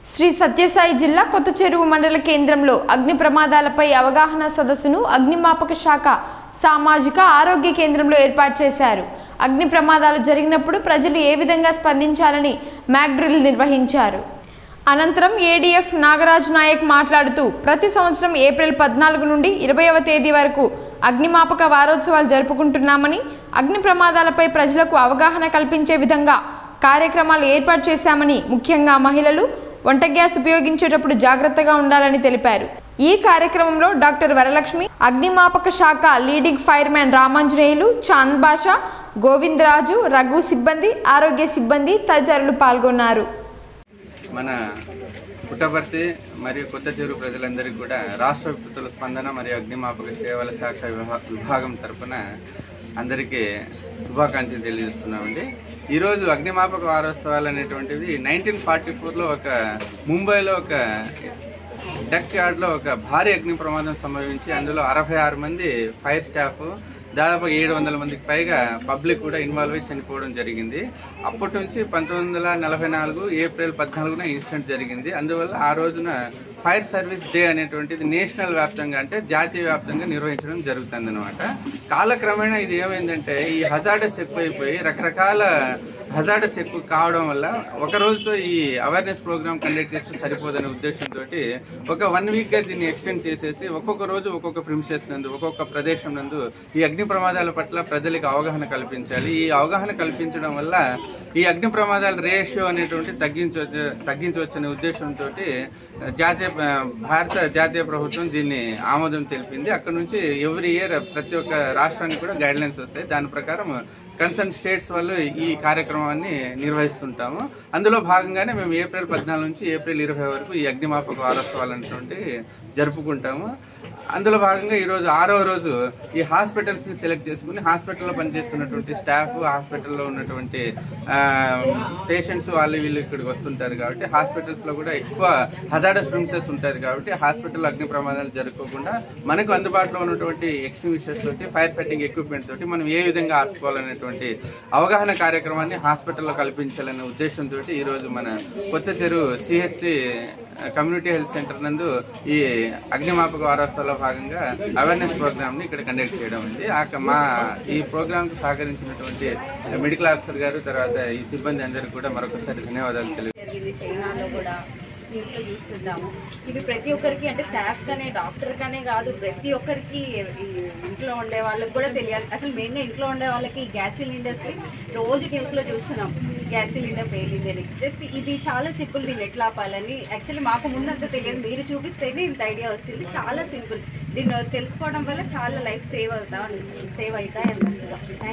శ్రీ సత్యసాయి జిల్లా కొత్త చెరువు మండల కేంద్రంలో అగ్ని ప్రమాదాలపై అవగాహన సదస్సును అగ్నిమాపక శాఖ సామాజిక ఆరోగ్య కేంద్రంలో ఏర్పాటు చేశారు అగ్ని ప్రమాదాలు జరిగినప్పుడు ప్రజలు ఏ విధంగా స్పందించాలని మ్యాక్ డ్రిల్ నిర్వహించారు అనంతరం ఏడీఎఫ్ నాగరాజ్ నాయక్ మాట్లాడుతూ ప్రతి సంవత్సరం ఏప్రిల్ పద్నాలుగు నుండి ఇరవైవ తేదీ వరకు అగ్నిమాపక వారోత్సవాలు జరుపుకుంటున్నామని అగ్ని ప్రమాదాలపై ప్రజలకు అవగాహన కల్పించే విధంగా కార్యక్రమాలు ఏర్పాటు చేశామని ముఖ్యంగా మహిళలు వంట గ్యాస్ ఉపయోగించేటప్పుడు జాగ్రత్తగా ఉండాలని తెలిపారు ఈ కార్యక్రమంలో డాక్టర్ వరలక్ష్మి అగ్నిమాపక శాఖ లీడింగ్ ఫైర్మ్యాన్ రామాంజనేయులు చాంద్ బాషా గోవిందరాజు రఘు సిబ్బంది ఆరోగ్య సిబ్బంది తదితరులు పాల్గొన్నారు మన పుట్టపర్తి మరియు కొత్త చెరువు ప్రజలందరికీ కూడా రాష్ట్ర విపత్తుల స్పందన మరియు అగ్నిమాపక సేవల శాఖ విభా- విభాగం తరపున అందరికీ శుభాకాంక్షలు తెలియజేస్తున్నామండి ఈరోజు అగ్నిమాపక వారోత్సవాలు అనేటువంటివి నైన్టీన్ ఫార్టీ ఫోర్లో ఒక ముంబైలో ఒక డక్ యార్డ్లో ఒక భారీ అగ్ని ప్రమాదం సంభవించి అందులో అరవై ఆరు మంది ఫైర్ స్టాఫ్ దాదాపు ఏడు వందల మందికి పైగా పబ్లిక్ కూడా ఇన్వాల్వ్ అయి చనిపోవడం జరిగింది అప్పటి నుంచి పంతొమ్మిది వందల నలభై నాలుగు ఏప్రిల్ పద్నాలుగున ఇన్సిడెంట్ జరిగింది అందువల్ల ఆ రోజున ఫైర్ సర్వీస్ డే అనేటువంటిది నేషనల్ వ్యాప్తంగా అంటే జాతీయ వ్యాప్తంగా నిర్వహించడం జరుగుతుంది అనమాట కాలక్రమేణా ఇది ఏమైందంటే ఈ హజార్డస్ ఎక్కువైపోయి రకరకాల హజార్డస్ ఎక్కువ కావడం వల్ల ఒక రోజుతో ఈ అవేర్నెస్ ప్రోగ్రామ్ కండక్ట్ చేస్తే సరిపోదనే ఉద్దేశంతో ఒక వన్ వీక్ గా దీన్ని ఎక్స్టెండ్ చేసేసి ఒక్కొక్క రోజు ఒక్కొక్క ప్రిమిసెస్ నందు ఒక్కొక్క ప్రదేశం నందు ఈ అగ్ని ప్రమాదాల పట్ల ప్రజలకు అవగాహన కల్పించాలి ఈ అవగాహన కల్పించడం వల్ల ఈ అగ్ని ప్రమాదాల రేషియో అనేటువంటి తగ్గించవచ్చు తగ్గించవచ్చు అనే ఉద్దేశంతో జాతీయ భారత జాతీయ ప్రభుత్వం దీన్ని ఆమోదం తెలిపింది అక్కడ నుంచి ఎవ్రీ ఇయర్ ప్రతి ఒక్క రాష్ట్రానికి కూడా గైడ్ లైన్స్ వస్తాయి దాని ప్రకారం కన్సర్న్ స్టేట్స్ వాళ్ళు ఈ కార్యక్రమాన్ని నిర్వహిస్తుంటాము అందులో భాగంగానే మేము ఏప్రిల్ పద్నాలుగు నుంచి ఏప్రిల్ ఇరవై వరకు ఈ అగ్నిమాపక వారోత్సవాలు అనేటువంటి జరుపుకుంటాము అందులో భాగంగా ఈరోజు ఆరో రోజు ఈ హాస్పిటల్స్ని సెలెక్ట్ చేసుకుని హాస్పిటల్లో పనిచేస్తున్నటువంటి స్టాఫ్ హాస్పిటల్లో ఉన్నటువంటి పేషెంట్స్ వాళ్ళు వీళ్ళు ఇక్కడికి వస్తుంటారు కాబట్టి హాస్పిటల్స్లో కూడా ఎక్కువ హజార్డస్ ప్రిన్సెస్ ఉంటుంది కాబట్టి హాస్పిటల్ అగ్ని ప్రమాదాలు జరగకుండా మనకు అందుబాటులో ఉన్నటువంటి ఎక్స్టింగ్విషర్స్ తోటి ఫైర్ ఫైటింగ్ ఎక్విప్మెంట్ తోటి మనం ఏ విధంగా ఆపుకోవాలనేటువంటి అవగాహన కార్యక్రమాన్ని హాస్పిటల్లో కల్పించాలనే ఉద్దేశంతో ఈరోజు మన కొత్త చెరువు సిహెచ్సి కమ్యూనిటీ హెల్త్ సెంటర్ నందు ఈ అగ్నిమాపక వారోత్సవాల్లో భాగంగా అవేర్నెస్ ప్రోగ్రామ్ ని ఇక్కడ కండక్ట్ చేయడం ఉంది ఆ క- మా ఈ ప్రోగ్రామ్ కు సహకరించినటువంటి మెడికల్ ఆఫీసర్ గారు తర్వాత ఈ సిబ్బంది అందరికీ కూడా మరొకసారి ధన్యవాదాలు తెలియ జరిగింది చైనాలో కూడా న్యూస్లో చూస్తుంటాము ఇది ప్రతి ఒక్కరికి అంటే స్టాఫ్ కానీ డాక్టర్ కానీ కాదు ప్రతి ఒక్కరికి ఈ ఇంట్లో ఉండే వాళ్ళకి కూడా తెలియాలి అసలు మెయిన్గా ఇంట్లో ఉండే వాళ్ళకి ఈ గ్యాస్ సిలిండర్స్ని రోజు న్యూస్లో చూస్తున్నాం గ్యాస్ సిలిండర్ పేలిందని జస్ట్ ఇది చాలా సింపుల్ దీన్ని ఎట్లా ఆపాలని యాక్చువల్లీ మాకు ముందంత తెలియదు మీరు చూపిస్తేనే ఇంత ఐడియా వచ్చింది చాలా సింపుల్ దీన్ని తెలుసుకోవడం వల్ల చాలా లైఫ్ సేవ్ అవుతా సేవ్ అవుతాయి అన్నట్టుగా